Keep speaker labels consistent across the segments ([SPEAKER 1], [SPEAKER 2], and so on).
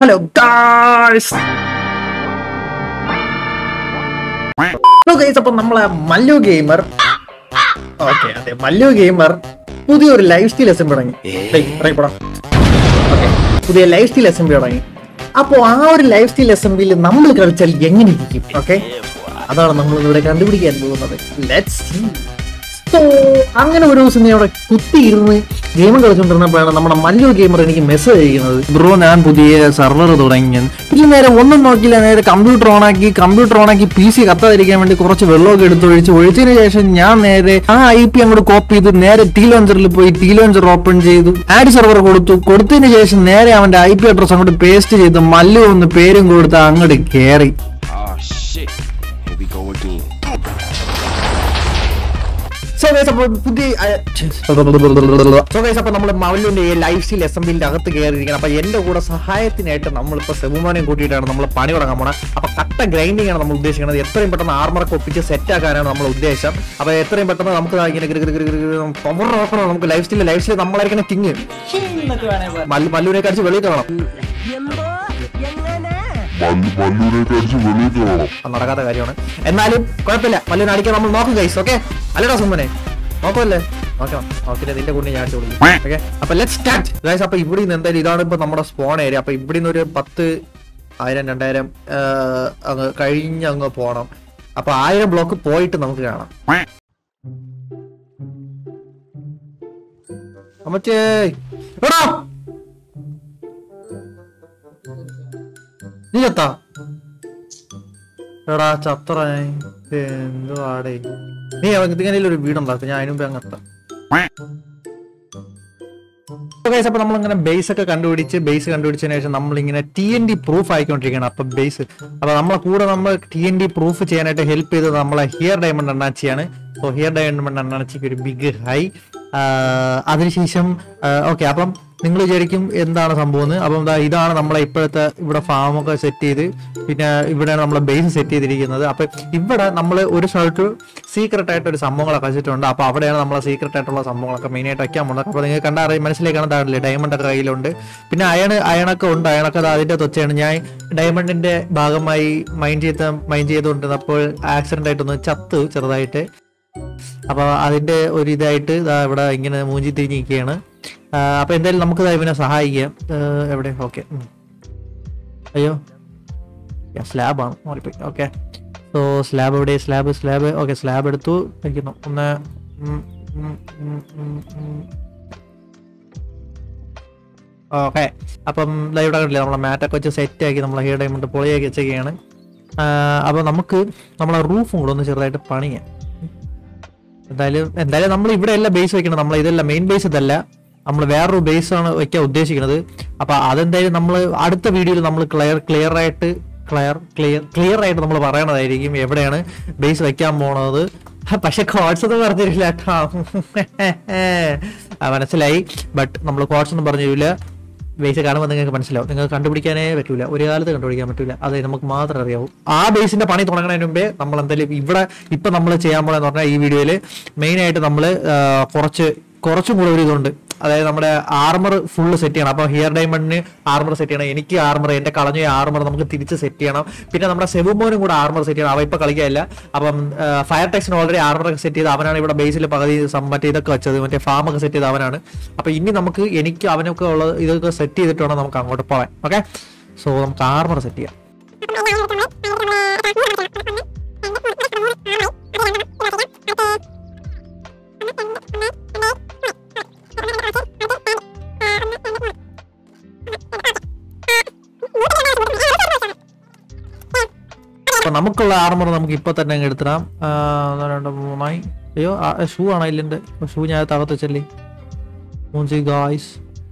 [SPEAKER 1] Hello guys hello guys അപ്പൊ നമ്മളെ Mallu gamer okay അതെ മല്ലു ഗെയിമർ പുതിയൊരു ലൈഫ് സ്റ്റൈൽ അസംബി തുടങ്ങി ഡേയ്, ഇറങ്ങി പോടാ. Okay, പുതിയ ലൈഫ് സ്റ്റൈൽ അസംബി തുടങ്ങി അപ്പോ ആ ഒരു ലൈഫ് സ്റ്റൈൽ അസംബിയിൽ നമ്മൾ കളിച്ചാൽ എങ്ങനെ ഇരിക്കും ഓക്കെ അതാണ് നമ്മൾ ഇവിടെ കണ്ടുപിടിക്കാൻ പോകുന്നത് ലെറ്റ്സ് സോ അങ്ങനെ ഒരു ദിവസം നീ അവിടെ കുത്തിയിരുന്ന് ഗെയിം കളിച്ചുകൊണ്ടിരുന്നപ്പോഴാണ് നമ്മുടെ മല്ലു ഗെയിമർ എനിക്ക് മെസ്സേജ് അയക്കുന്നത് ബ്രോ ഞാൻ പുതിയ സെർവർ തുടങ്ങി ഇതിൽ നേരെ ഒന്നും നോക്കില്ല നേരെ കമ്പ്യൂട്ടർ ഓണാക്കി കമ്പ്യൂട്ടർ ഓണാക്കി പി സി കത്താതിരിക്കാൻ വേണ്ടി കുറച്ച് വെള്ളമൊക്കെ എടുത്ത് ഒഴിച്ച് ഒഴിച്ചതിന് ശേഷം ഞാൻ നേരെ ആ ഐ പി അങ്ങോട്ട് കോപ്പി ചെയ്ത് നേരെ ടീ ലോഞ്ചറിൽ പോയി ടീ ലോഞ്ചർ ഓപ്പൺ ചെയ്തു ആഡ് സെർവർ കൊടുത്തു കൊടുത്തതിന് ശേഷം നേരെ അവന്റെ ഐ പി അഡ്രസ് അങ്ങോട്ട് പേസ്റ്റ് ചെയ്ത് മല്ലു ഒന്ന് പേരും കൊടുത്ത് അങ്ങോട്ട് കയറി
[SPEAKER 2] Oh shit. Here we go again.
[SPEAKER 1] So guys അപ്പോൾ പുതിയ സോ ഗൈസ് അപ്പോൾ നമ്മൾ മവലുവിന്റെ ഈ ലൈഫ് സ്റ്റൈൽ അസംബ്ലിന്റെ അകത്ത് കയറിയിരിക്കണം അപ്പൊ എന്റെ കൂടെ സഹായത്തിനായിട്ട് നമ്മളിപ്പോ സെബുമാനെയും കൂട്ടിയിട്ടാണ് നമ്മൾ പണി തുടങ്ങാൻ പോണത് അപ്പൊ കട്ട ഗ്രൈൻഡിങ് ആണ് നമ്മൾ ഉദ്ദേശിക്കുന്നത് എത്രയും പെട്ടെന്ന് ആർമറൊക്കെ ഒപ്പിച്ച് സെറ്റ് ആക്കാനാണ് നമ്മൾ ഉദ്ദേശം അപ്പൊ എത്രയും പെട്ടെന്ന് നമുക്ക് ദാ ഇങ്ങനെ പവർ നോക്കണം നമുക്ക് ലൈഫ് സ്റ്റൈൽ ലൈഫ് സ്റ്റൈൽ നമ്മളായിരിക്കണം കിങ് മല്ലുവിനെ കഴിച്ച് വെളിയിൽ കാണണം
[SPEAKER 3] മല്ലൂരേക്ക് അടിച്ച് വെളിയിൽ കാണണം
[SPEAKER 1] അത് നടക്കാത്ത കാര്യമാണ് എന്നാലും കുഴപ്പമില്ല മല്ലുവിനെ അടിക്കാൻ നമ്മൾ നോക്കും ഗൈസ് ഓക്കെ അല്ലടാ സുമ്മനെ നോക്കുമല്ലേ നോക്കണം നോക്കില്ല നിന്റെ കൂടി ഞാൻ അടിച്ചു കൊടുക്കും ഓക്കെ അപ്പൊ ലെറ്റ് സ്റ്റാർട്ട് ഗൈസ് അപ്പൊ ഇവിടെ നിന്ന് എന്തായാലും ഇതാണ് ഇപ്പൊ നമ്മുടെ സ്പോൺ ഏരിയ അപ്പൊ ഇവിടെ നിന്ന് ഒരു പത്ത് ആയിരം രണ്ടായിരം ആ, അങ്ങ് കഴിഞ്ഞ് അങ്ങ് പോണം അപ്പൊ ആയിരം ബ്ലോക്ക് പോയിട്ട് നമുക്ക് കാണാം അമ്മച്ചേ എടാ നീ ചത്താ എടാ ചത്ര എന്തുവാടേ നീ ഇങ്ങനെ ഒരു വീടുണ്ടാക്കും ഞാൻ അതിന് മുമ്പ് അങ്ങ് എത്താം ഗൈസ് അപ്പൊ നമ്മളിങ്ങനെ ബേസ് ഒക്കെ കണ്ടുപിടിച്ച് ബേസ് കണ്ടുപിടിച്ചതിന് ശേഷം നമ്മളിങ്ങനെ ടി എൻ ഡി പ്രൂഫ് ആയിക്കൊണ്ടിരിക്കുകയാണ് അപ്പൊ ബേസ് അപ്പൊ നമ്മളെ കൂടെ നമ്മൾ ടി എൻ ഡി പ്രൂഫ് ചെയ്യാനായിട്ട് ഹെൽപ്പ് ചെയ്തത് നമ്മളെ ഹിയർ ഡയമണ്ട് അണ്ണാച്ചിയാണ് സോ ഹിയർ ഡയമണ്ട് അണ്ണാച്ചിക്ക് ഒരു ബിഗ് ഹൈ അതിനുശേഷം ഓക്കെ അപ്പം നിങ്ങൾ വിചാരിക്കും എന്താണ് സംഭവം എന്ന് അപ്പം ദാ ഇതാണ് നമ്മളെ ഇപ്പോഴത്തെ ഇവിടെ ഫാമൊക്കെ സെറ്റ് ചെയ്ത് പിന്നെ ഇവിടെയാണ് നമ്മളെ ബേസ് സെറ്റ് ചെയ്തിരിക്കുന്നത് അപ്പൊ ഇവിടെ നമ്മൾ ഒരു സ്ഥലത്ത് സീക്രട്ട് ആയിട്ട് ഒരു സംഭവങ്ങളൊക്കെ വെച്ചിട്ടുണ്ട് അപ്പൊ അവിടെയാണ് നമ്മളെ സീക്രട്ട് ആയിട്ടുള്ള സംഭവങ്ങളൊക്കെ മെയിൻ ആയിട്ട് വയ്ക്കാൻ പോകുന്നത് അപ്പൊ നിങ്ങൾ കണ്ടറിയാം മനസ്സിലേക്കാണ് താഴെ ഡയമണ്ട് ഒക്കെ കയ്യിലുണ്ട് പിന്നെ അയൺ അയണൊക്കെ ഉണ്ട് അയണൊക്കെ ദാ അതിന്റെ തൊച്ചയാണ് ഞാൻ ഡയമണ്ടിന്റെ ഭാഗമായി മൈൻഡ് ചെയ്ത മൈൻഡ് ചെയ്തുകൊണ്ടിരുന്നപ്പോൾ ആക്സിഡന്റ് ആയിട്ടൊന്ന് ചത്തു ചെറുതായിട്ട് അപ്പൊ അതിന്റെ ഒരു ഇതായിട്ട് ദാ ഇവിടെ ഇങ്ങനെ മൂഞ്ചി തിരിഞ്ഞ് നിൽക്കുകയാണ് ആ, അപ്പൊ എന്തായാലും നമുക്ക് ദാ ഇവനെ സഹായിക്കാം ആ, എവിടെ ഓക്കെ അയ്യോ സ്ലാബാണ് മാറിപ്പോയി ഓക്കെ സോ സ്ലാബ് എവിടെ സ്ലാബ് സ്ലാബ് ഓക്കെ സ്ലാബ് എടുത്തു വയ്ക്കുന്നു ഒന്ന് ഉം, ഉം, ഉം, ഉം, ഉം. ഓക്കെ അപ്പം ദാ ഇവിടെ കണ്ടില്ലേ നമ്മളെ മാറ്റൊക്കെ വെച്ച് സെറ്റ് ആക്കി നമ്മളെ ഹീർ ഡയമണ്ട് പൊളിയാക്കി വെച്ചൊക്കെയാണ് അപ്പൊ നമുക്ക് നമ്മളെ റൂഫും കൂടെ ഒന്ന് ചെറുതായിട്ട് പണിയാം എന്തായാലും എന്തായാലും നമ്മൾ ഇവിടെ അല്ല ബേസ് വെക്കണം നമ്മൾ ഇതല്ല മെയിൻ ബേസ് ഇതല്ല നമ്മൾ വേറൊരു ബേസ് ആണ് വെക്കാൻ ഉദ്ദേശിക്കുന്നത് അപ്പൊ അതെന്തായാലും നമ്മൾ അടുത്ത വീഡിയോയിൽ നമ്മൾ ക്ലിയർ ക്ലിയർ ആയിട്ട് ക്ലിയർ ക്ലിയർ ക്ലിയർ ആയിട്ട് നമ്മൾ പറയണതായിരിക്കും എവിടെയാണ് ബേസ് വെക്കാൻ പോണത് പക്ഷെ കോഡ്സ് ഒന്നും പറഞ്ഞിട്ടില്ല കേട്ടോ ആ, മനസ്സിലായി ബട്ട് നമ്മൾ കോഡ്സ് ഒന്നും പറഞ്ഞു തരില്ല ബേസ് കാണുമ്പോൾ നിങ്ങൾക്ക് മനസ്സിലാവും നിങ്ങൾക്ക് കണ്ടുപിടിക്കാനേ പറ്റൂല ഒരു കാലത്ത് കണ്ടുപിടിക്കാൻ പറ്റൂല അത് നമുക്ക് മാത്രമേ അറിയാവൂ ആ ബേസിന്റെ പണി തുടങ്ങുന്നതിന് മുമ്പേ നമ്മൾ എന്തായാലും ഇവിടെ ഇപ്പൊ നമ്മൾ ചെയ്യാൻ പോണെന്ന് പറഞ്ഞാൽ ഈ വീഡിയോയിൽ മെയിൻ ആയിട്ട് നമ്മൾ കുറച്ച് കുറച്ചും കൂടെ ഒരു ഇതുണ്ട് അതായത് നമ്മുടെ ആർമർ ഫുള്ള് സെറ്റ് ചെയ്യണം അപ്പൊ ഹിയർ ഡയമണ്ടിന് ആർമർ സെറ്റ് ചെയ്യണം എനിക്ക് ആർമർ എന്റെ കളഞ്ഞ ആർമർ നമുക്ക് തിരിച്ച് സെറ്റ് ചെയ്യണം പിന്നെ നമ്മുടെ സെബുമോനും കൂടെ ആർമർ സെറ്റ് ചെയ്യണം അവ ഇപ്പൊ കളിക്കാനില്ല അപ്പം ഫയർ ടെക്സിന് ഓൾറെഡി ആർമർ ഒക്കെ സെറ്റ് ചെയ്ത് അവനാണ് ഇവിടെ ബേസിൽ പകുതി സം- മറ്റേ ഇതൊക്കെ വെച്ചത് മറ്റേ ഫാം ഒക്കെ സെറ്റ് ചെയ്ത് അവനാണ് അപ്പൊ ഇനി നമുക്ക് എനിക്ക് അവനൊക്കെ ഉള്ള ഇതൊക്കെ സെറ്റ് ചെയ്തിട്ട് വേണം നമുക്ക് അങ്ങോട്ട് പോകാൻ ഓക്കെ സോ നമുക്ക് ആർമർ സെറ്റ് ചെയ്യാം അപ്പൊ നമുക്കുള്ള ആർമർ നമുക്ക് ഇപ്പൊ തന്നെ അങ്ങ് എടുത്തിടാം ആ, ഒന്ന് രണ്ട് മൂന്നായി അയ്യോ ഷൂ ആണ് ഇതിന്റെ ഷൂ ഞാൻ തകർത്ത് വെച്ചല്ലേ മൂഞ്ചി ഗായ്സ്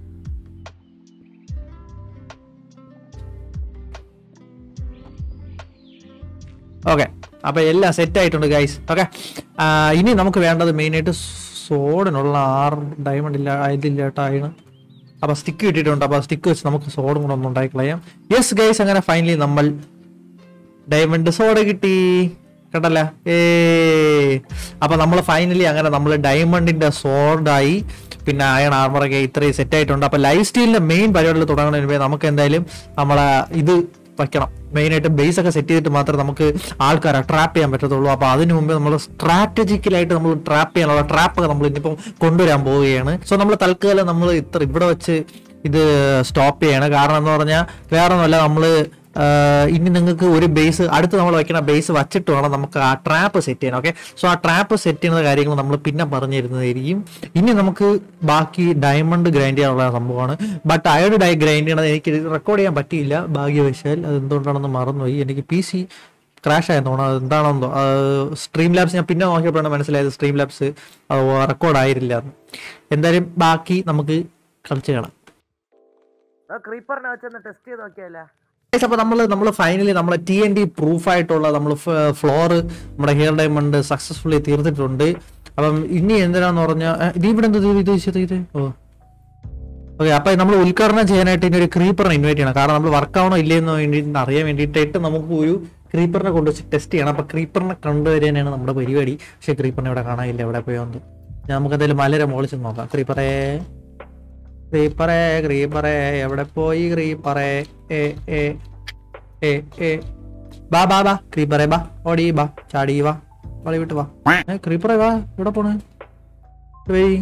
[SPEAKER 1] ഓക്കെ അപ്പൊ എല്ലാം സെറ്റ് ആയിട്ടുണ്ട് ഗൈസ് ഓക്കെ ഇനി നമുക്ക് വേണ്ടത് മെയിൻ ആയിട്ട് സോഡിനുള്ള ആറ് ഡയമണ്ട് ഇല്ല ഇതില്ല കേട്ടോ അതിന് അപ്പൊ സ്റ്റിക്ക് ഇട്ടിട്ടുണ്ട് അപ്പൊ സ്റ്റിക്ക് വെച്ച് നമുക്ക് സോഡും കൂടെ ഒന്ന് ഉണ്ടാക്കി കളയാം യെസ് ഗൈസ് അങ്ങനെ ഫൈനലി നമ്മൾ ഡയമണ്ട് സോഡ കിട്ടി കേട്ടല്ല ഏ അപ്പൊ നമ്മൾ ഫൈനലി അങ്ങനെ നമ്മൾ ഡയമണ്ടിന്റെ സോർഡായി പിന്നെ അയൺ ആർമറൊക്കെ ഇത്രയും സെറ്റ് ആയിട്ടുണ്ട് അപ്പൊ ലൈഫ് സ്റ്റൈലിന്റെ മെയിൻ പരിപാടികൾ തുടങ്ങുന്നതിന് മുമ്പേ നമുക്ക് എന്തായാലും നമ്മളെ ഇത് വയ്ക്കണം മെയിൻ ആയിട്ട് ബേസ് ഒക്കെ സെറ്റ് ചെയ്തിട്ട് മാത്രമേ നമുക്ക് ആൾക്കാരെ ട്രാപ്പ് ചെയ്യാൻ പറ്റത്തുള്ളൂ അപ്പൊ അതിനു മുമ്പേ നമ്മൾ സ്ട്രാറ്റജിക്കലായിട്ട് നമ്മൾ ട്രാപ്പ് ചെയ്യാനുള്ള ട്രാപ്പ് ഒക്കെ നമ്മൾ ഇനിയിപ്പം കൊണ്ടുവരാൻ പോവുകയാണ് സോ നമ്മൾ തൽക്കാലം നമ്മൾ ഇത്ര ഇവിടെ വെച്ച് ഇത് സ്റ്റോപ്പ് ചെയ്യണം കാരണം എന്ന് പറഞ്ഞാൽ വേറെ ഒന്നുമല്ല നമ്മൾ ഇനി നിങ്ങൾക്ക് ഒരു ബേസ് അടുത്ത് നമ്മൾ വെക്കുന്ന ബേസ് വച്ചിട്ട് വേണം നമുക്ക് ആ ട്രാപ്പ് സെറ്റ് ചെയ്യാൻ ഓക്കെ സോ ആ ട്രാപ്പ് സെറ്റ് ചെയ്യുന്ന കാര്യങ്ങൾ നമ്മൾ പിന്നെ പറഞ്ഞു തരുന്നതായിരിക്കും ഇനി നമുക്ക് ബാക്കി ഡയമണ്ട് ഗ്രൈൻഡ് ചെയ്യാനുള്ള സംഭവമാണ് ബട്ട് അയോഡ് ഡൈ ഗ്രൈൻഡ് ചെയ്യണത് എനിക്ക് റെക്കോർഡ് ചെയ്യാൻ പറ്റിയില്ല ഭാഗ്യവശാൽ അത് എന്തുകൊണ്ടാണെന്ന് മറന്നുപോയി എനിക്ക് പി സി ക്രാഷ് ആയെന്ന് തോന്നുന്നു അത് എന്താണെന്നോ സ്ട്രീം ലാബ്സ് ഞാൻ പിന്നെ നോക്കിയപ്പോഴാണ് മനസ്സിലായത് സ്ട്രീം ലാബ്സ് റെക്കോർഡ് ആയിരുന്നില്ല എന്ന് എന്തായാലും ബാക്കി നമുക്ക് കളിച്ച് കാണാം
[SPEAKER 4] ക്രീപ്പറിനെ വെച്ചൊന്ന് ടെസ്റ്റ് ചെയ്ത് നോക്കിയല്ലേ
[SPEAKER 1] Guys, അപ്പൊ നമ്മൾ നമ്മൾ ഫൈനലി നമ്മളെ ടി എൻ ഡി പ്രൂഫ് ആയിട്ടുള്ള നമ്മൾ ഫ്ലോർ നമ്മുടെ ഹെയർ ഡയമണ്ട് സക്സസ്ഫുള്ളി തീർത്തിട്ടുണ്ട് അപ്പം ഇനി എന്തിനാന്ന് പറഞ്ഞാൽ ഇത് ഇവിടെ എന്ത് ഇത് ഇത് ഇത് ഓ ഓക്കെ അപ്പൊ നമ്മൾ ഉദ്ഘാടനം ചെയ്യാനായിട്ട് ഇനി ഒരു ക്രീപ്പറിനെ ഇൻവൈറ്റ് ചെയ്യണം കാരണം നമ്മൾ വർക്ക് ആവണോ ഇല്ലയെന്ന് വേണ്ടി അറിയാൻ വേണ്ടിയിട്ടായിട്ട് നമുക്ക് ഒരു ക്രീപ്പറിനെ കൊണ്ട് ടെസ്റ്റ് ചെയ്യണം അപ്പൊ ക്രീപ്പറിനെ കൊണ്ടുവരാനാണ് നമ്മുടെ പരിപാടി പക്ഷെ ക്രീപ്പറിനെ ഇവിടെ കാണാനില്ല എവിടെ പോയോന്ന് ഞാൻ നമുക്ക് എന്തായാലും മലരെ മുകളിൽ ചെന്ന് നോക്കാം ക്രീപ്പറേ ക്രീപ്പറേ ക്രീപ്പറേ എവിടെ പോയി ക്രീപ്പറേ ഏ ഏ ഏ ഏ ബാ ബാ ബാ ക്രീപ്പറേ ബാ ഓടി ബാ ചാടി വാ വളി വിട്ട് വാ ഏ ക്രീപ്പറേ വാ എവിടെ പോണ് വെയ്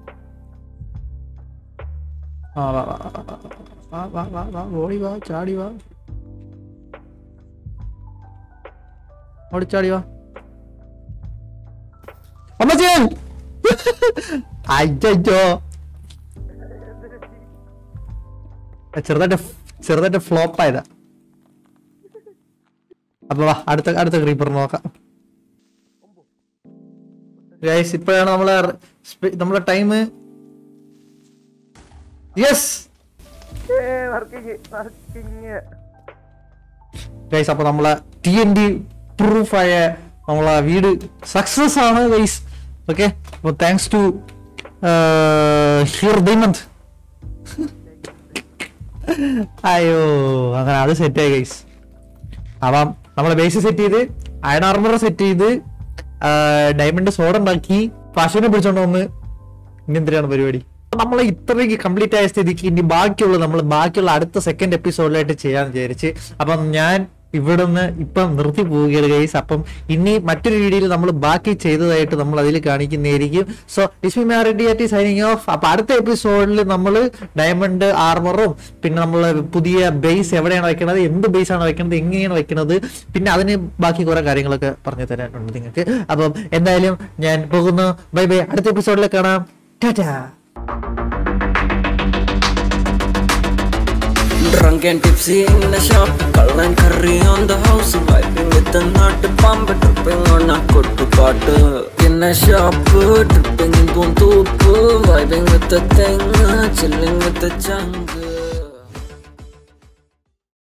[SPEAKER 1] ആ വാ വാ വാ, വാ വാ വാ വാ ഓടി വാ ചാടി വാ ഓടിച്ചാടി വാ അമ്മച്ചേ അയ്യോ ചെറുതായിട്ട് ചെറുതായിട്ട് ഫ്ലോപ്പ് ആയതാ അപ്പൊ വാ അടുത്ത അടുത്ത ക്രീപ്പർ നോക്കാം ഗൈസ് ഇപ്പോഴാണ് നമ്മളെ സ്പെ- നമ്മളെ time yes
[SPEAKER 4] working working
[SPEAKER 1] guys അപ്പൊ നമ്മളെ ടി എൻ ഡി പ്രൂഫായ നമ്മളെ വീട് സക്സസ് ആണ് ഗൈസ് ഓക്കെ അപ്പൊ താങ്ക്സ് ടു ഹിയർ ദൈമന്ത് അയ്യോ അങ്ങനെ അത് സെറ്റ് ആയി ഗൈസ് അപ്പം നമ്മളെ ബേസ് സെറ്റ് ചെയ്ത് അയൺ ആർമർ സെറ്റ് ചെയ്ത് ഡയമണ്ട് സോഡ് ഉണ്ടാക്കി പശുവിനെ പിടിച്ചോണ്ട് വന്ന് ഇനി എന്തിനാണ് പരിപാടി നമ്മൾ ഇത്രയ്ക്ക് കംപ്ലീറ്റ് ആയ സ്ഥിതിക്ക് ഇനി ബാക്കിയുള്ള നമ്മൾ ബാക്കിയുള്ള അടുത്ത സെക്കൻഡ് എപ്പിസോഡിലായിട്ട് ചെയ്യാന്ന് വിചാരിച്ച് അപ്പം ഞാൻ ഇവിടുന്ന് ഇപ്പം നിർത്തി പോവുകയാണ് ഗൈസ് അപ്പം ഇനി മറ്റൊരു വീഡിയോയിൽ നമ്മൾ ബാക്കി ചെയ്തതായിട്ട് നമ്മൾ അതിൽ കാണിക്കുന്നതായിരിക്കും സോ ഇസ്മി മാറഡി ആറ്റ് സൈനിങ് ഓഫ് അപ്പൊ അടുത്ത എപ്പിസോഡിൽ നമ്മൾ ഡയമണ്ട് ആർമറും പിന്നെ നമ്മൾ പുതിയ ബേസ് എവിടെയാണ് വെക്കുന്നത് എന്ത് ബേസ് ആണ് വെക്കുന്നത് എങ്ങനെയാണ് വെക്കുന്നത് പിന്നെ അതിന് ബാക്കി കുറെ കാര്യങ്ങളൊക്കെ പറഞ്ഞു തരാനുണ്ട് നിങ്ങൾക്ക് അപ്പം എന്തായാലും ഞാൻ പോകുന്നു ബൈ ബൈ അടുത്ത എപ്പിസോഡിൽ കാണാം Tata
[SPEAKER 5] Drunk and tipsy in the shop, call and curry on the house, vibing with the nut pump, tripping on a kuttu pot. In a shop, tripping in Puntup, vibing with the thing, chilling with the jungle.